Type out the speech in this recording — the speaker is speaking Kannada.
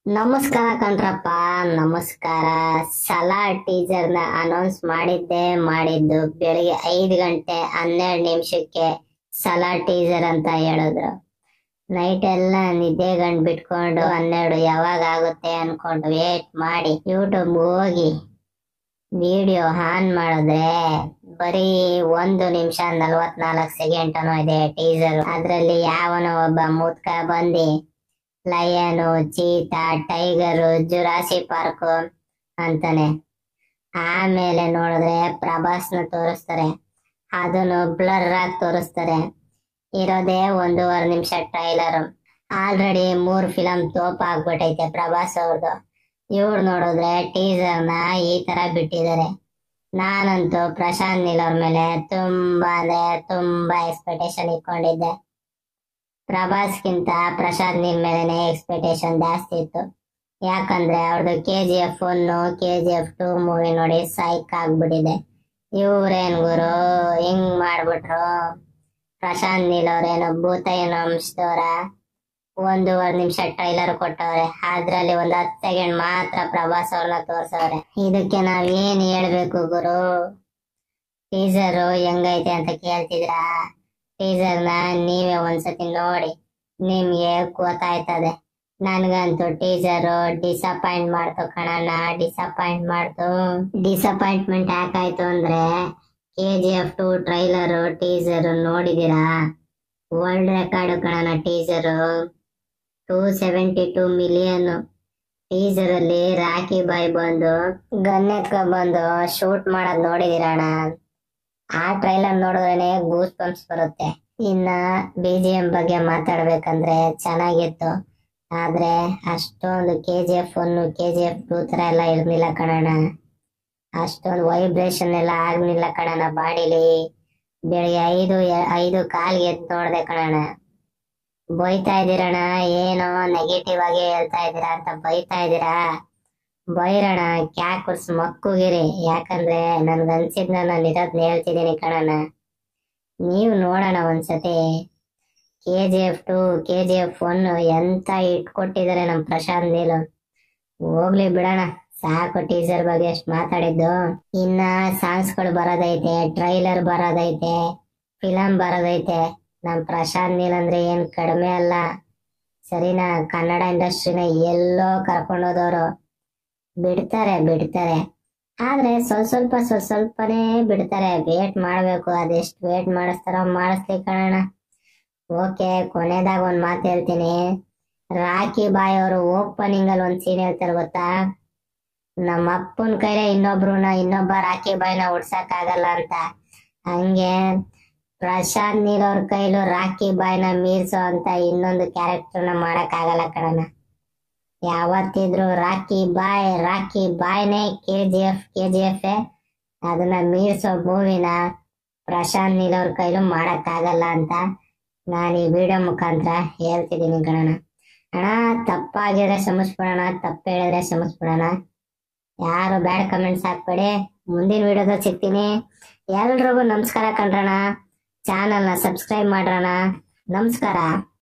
ನಮಸ್ಕಾರ ಕಣ್ರಪ್ಪ ನಮಸ್ಕಾರ ಸಲಾರ್ ಟೀಸರ್ ನ ಅನೌನ್ಸ್ ಮಾಡಿದ್ದೆ ಮಾಡಿದ್ದು ಬೆಳಿಗ್ಗೆ ಐದು ಗಂಟೆ ಹನ್ನೆರಡು ನಿಮಿಷಕ್ಕೆ ಸಲಾರ್ ಟೀಸರ್ ಅಂತ ಹೇಳಿದ್ರು ನೈಟ್ ಎಲ್ಲ ನಿದ್ದೆ ಗಂಡ್ ಬಿಟ್ಕೊಂಡು ಹನ್ನೆರಡು ಯಾವಾಗ ಆಗುತ್ತೆ ಅನ್ಕೊಂಡು ವೇಟ್ ಮಾಡಿ ಯೂಟ್ಯೂಬ್ ಹೋಗಿ ವಿಡಿಯೋ ಆನ್ ಮಾಡಿದ್ರೆ ಬರೀ ಒಂದು ನಿಮಿಷ ನಲ್ವತ್ನಾಲ್ಕು ಸೆಕೆಂಡ್ ಅನ್ನೋ ಇದೆ ಟೀಸರ್ ಅದ್ರಲ್ಲಿ ಯಾವನೋ ಒಬ್ಬ ಮೂತ್ಕ ಬಂದಿ lion cheetah tiger Jurassic Park ಅಂತಾನೆ ಆಮೇಲೆ ನೋಡಿದ್ರೆ ಪ್ರಭಾಸ್ನ ತೋರಿಸ್ತಾರೆ ಅದನ್ನು ಬ್ಲರ್ ಆಗಿ ತೋರಿಸ್ತಾರೆ ಇರೋದೇ ಒಂದೂವರೆ ನಿಮಿಷ ಟ್ರೈಲರ್ ಆಲ್ರೆಡಿ ಮೂರ್ ಫಿಲಂ ತೋಪ ಆಗ್ಬಿಟ್ಟೈತೆ ಪ್ರಭಾಸ್ ಅವ್ರದ್ದು ಇವ್ರು ನೋಡಿದ್ರೆ ಟೀಸರ್ ನ ಈ ತರ ಬಿಟ್ಟಿದ್ದಾರೆ ನಾನಂತೂ ಪ್ರಶಾಂತ್ ನೀಲ್ ಅವ್ರ ಮೇಲೆ ತುಂಬಾ ಅಂದ್ರೆ ತುಂಬಾ ಎಕ್ಸ್ಪೆಕ್ಟೇಷನ್ ಇಟ್ಕೊಂಡಿದ್ದೆ ಪ್ರಭಾಸ್ಗಿಂತ ಪ್ರಶಾಂತ್ ನೀಲ್ ಮೇಲೆನೆ ಎಕ್ಸ್ಪೆಕ್ಟೇಷನ್ ಜಾಸ್ತಿ ಇತ್ತು ಯಾಕಂದ್ರೆ ಅವ್ರದ್ದು K G F one K G F two movie ನೋಡಿ ಸೈಕ್ ಆಗ್ಬಿಟ್ಟಿದೆ ಇವ್ರೇನ್ ಗುರು ಹಿಂಗ್ ಮಾಡ್ಬಿಟ್ರು ಪ್ರಶಾಂತ್ ನೀಲ್ ಅವ್ರೇನೋ ಭೂತಯ್ಯನ ಅಂಶದವ್ರ ಒಂದೂವರೆ ನಿಮಿಷ ಟ್ರೈಲರ್ ಕೊಟ್ಟವ್ರೆ ಅದ್ರಲ್ಲಿ ಒಂದ್ ಹತ್ತು ಸೆಕೆಂಡ್ ಮಾತ್ರ ಪ್ರಭಾಸ್ ಅವ್ರನ್ನ ತೋರ್ಸವ್ರೆ ಇದಕ್ಕೆ ನಾವ್ ಏನ್ ಹೇಳ್ಬೇಕು ಗುರು ಟೀಸರ್ ಹೆಂಗೈತೆ ಅಂತ ಕೇಳ್ತಿದ್ರಾ ಟೀಸರ್ ನ ನೀವೇ ಒಂದ್ಸತಿ ನೋಡಿ ನಿಮ್ಗೆ ಗೊತ್ತಾಯ್ತದೆ ನನ್ಗಂತೂ ಟೀಸರ್ ಡಿಸಪಾಯಿಂಟ್ ಮಾಡ್ತು ಕಣಣ್ಣ ಡಿಸಪಾಯಿಂಟ್ ಮಾಡ್ತು ಡಿಸಪಾಯಿಂಟ್ಮೆಂಟ್ ಯಾಕಾಯ್ತು ಅಂದ್ರೆ K G F two trailer teaser ನೋಡಿದೀರಾ ವರ್ಲ್ಡ್ ರೆಕಾರ್ಡ್ ಕಣಣ್ಣ teaser two seventy two million teaser ಅಲ್ಲಿ ರಾಖಿ ಬಾಯ್ ಬಂದು ಗನ್ ಎತ್ಕೊ ಬಂದು ಶೂಟ್ ಮಾಡೋದ್ ನೋಡಿದಿರಣ್ಣ ಆ ಟ್ರೈಲರ್ ನೋಡಿದ್ರೆ ಗೂಸ್ ಬಂಪ್ಸ್ ಬರುತ್ತೆ ಇನ್ನ ಬಿ ಜಿ ಎಂ ಬಗ್ಗೆ ಮಾತಾಡ್ಬೇಕಂದ್ರೆ ಚೆನ್ನಾಗಿತ್ತು ಆದ್ರೆ ಅಷ್ಟೊಂದು K G F one K G F two ತರ ಎಲ್ಲ ಇರ್ಲಿಲ್ಲ ಕಣಣ್ಣ ಅಷ್ಟೊಂದು ವೈಬ್ರೇಷನ್ ಎಲ್ಲ ಆಗ್ಲಿಲ್ಲ ಕಣಣ್ಣ ಬಾಡಿಲಿ ಬೆಳಿಗ್ಗೆ ಐದು ಎ- ಐದು ಕಾಲ್ಗೆ ಎದ್ದು ನೋಡ್ದೆ ಕಣಣ್ಣ ಬೈತಾ ಇದೀರಣ್ಣ ಏನೋ ನೆಗೆಟಿವ್ ಆಗಿ ಹೇಳ್ತಾ ಇದೀರಾ ಅಂತ ಬೈತಾ ಇದೀರಾ ಬೈರಣ ಕ್ಯಾಕುರ್ಸ್ ಮಕ್ಕುಗಿರಿ ಯಾಕಂದ್ರೆ ನನ್ಗ ಅನ್ಸಿದ್ನ ನಾನು ಇರೋದ್ನ ಹೇಳ್ತಿದ್ದೀನಿ ಕಣಣ್ಣ ನೀವು ನೋಡೋಣ ಒಂದ್ಸತಿ K G F two K G F one ಎಂತ ಇಟ್ಕೊಟ್ಟಿದ್ದಾರೆ ನಮ್ ಪ್ರಶಾಂತ್ ನೀಲು ಹೋಗ್ಲಿ ಬಿಡೋಣ ಸಾಕು ಟೀಸರ್ ಬಗ್ಗೆ ಅಷ್ಟ್ ಮಾತಾಡಿದ್ದು ಇನ್ನ ಸಾಂಗ್ಸ್ ಗಳು ಬರೋದೈತೆ ಟ್ರೈಲರ್ ಬರೋದೈತೆ ಫಿಲಂ ಬರೋದೈತೆ ನಮ್ ಪ್ರಶಾಂತ್ ನೀಲ್ ಅಂದ್ರೆ ಏನ್ ಕಡಿಮೆ ಅಲ್ಲ ಸರಿನಾ ಕನ್ನಡ ಇಂಡಸ್ಟ್ರಿನ ಎಲ್ಲೋ ಕರ್ಕೊಂಡೋದವ್ರು ಬಿಡ್ತಾರೆ ಬಿಡ್ತಾರೆ ಆದ್ರೆ ಸ್ವಲ್ಪ ಸ್ವಲ್ಪ ಸ್ವಲ್ಪ ಸ್ವಲ್ಪನೇ ಬಿಡ್ತಾರೆ ವೇಟ್ ಮಾಡ್ಬೇಕು ಅದೆಷ್ಟು ವೇಟ್ ಮಾಡಿಸ್ತಾರೋ ಮಾಡಿಸ್ಲಿ ಕಣಣ್ಣ ಓಕೆ ಕೊನೆದಾಗ ಒಂದ್ ಮಾತು ಹೇಳ್ತೀನಿ ರಾಖಿ ಬಾಯ್ ಅವರು ಓಪನಿಂಗ್ ಅಲ್ಲಿ ಒಂದ್ ಸೀನ್ ಹೇಳ್ತಾರೆ ಗೊತ್ತಾ ನಮ್ಮ ಅಪ್ಪನ ಕೈಲೇ ಇನ್ನೊಬ್ರುನ ಇನ್ನೊಬ್ಬ ರಾಖಿ ಬಾಯ್ನ ಉಡ್ಸಕ್ ಆಗಲ್ಲ ಅಂತ ಹಂಗೆ ಪ್ರಶಾಂತ್ ನೀಲ್ ಅವ್ರ ಕೈಲೂ ರಾಖಿ ಬಾಯ್ನ ಮೀರ್ಸೋ ಅಂತ ಇನ್ನೊಂದು ಕ್ಯಾರೆಕ್ಟರ್ನ ಮಾಡಕ್ ಆಗಲ್ಲ ಕಣಣ್ಣ ಯಾವತ್ತಿದ್ರು ರಾಖಿ ಬಾಯ್ ರಾಖಿ ಬಾಯ್ನೇ K G F K G F ಅದನ್ನ ಮೀರ್ಸೋ ಮೂವಿನ ಪ್ರಶಾಂತ್ ನೀಲ್ ಅವ್ರ ಕೈಲೂ ಮಾಡಕ್ ಆಗಲ್ಲ ಅಂತ ನಾನು ಈ ವಿಡಿಯೋ ಮುಖಾಂತರ ಹೇಳ್ತಿದ್ದೀನಿ ಕಣಣ್ಣ ಅಣ್ಣ ತಪ್ಪಾಗಿದ್ರೆ ಕ್ಷಮಿಸ್ಬಿಡೋಣ ತಪ್ಪು ಹೇಳಿದ್ರೆ ಕ್ಷಮಿಸ್ಬಿಡೋಣ ಯಾರು ಬ್ಯಾಡ್ ಕಮೆಂಟ್ಸ್ ಹಾಕ್ಬೇಡಿ ಮುಂದಿನ ವಿಡಿಯೋದಲ್ಲಿ ಸಿಗ್ತೀನಿ ಎಲ್ರಿಗೂ ನಮಸ್ಕಾರ ಕಣ್ರಣ್ಣ ಚಾನಲ್ನ ಸಬ್ಸ್ಕ್ರೈಬ್ ಮಾಡ್ರಣ ನಮಸ್ಕಾರ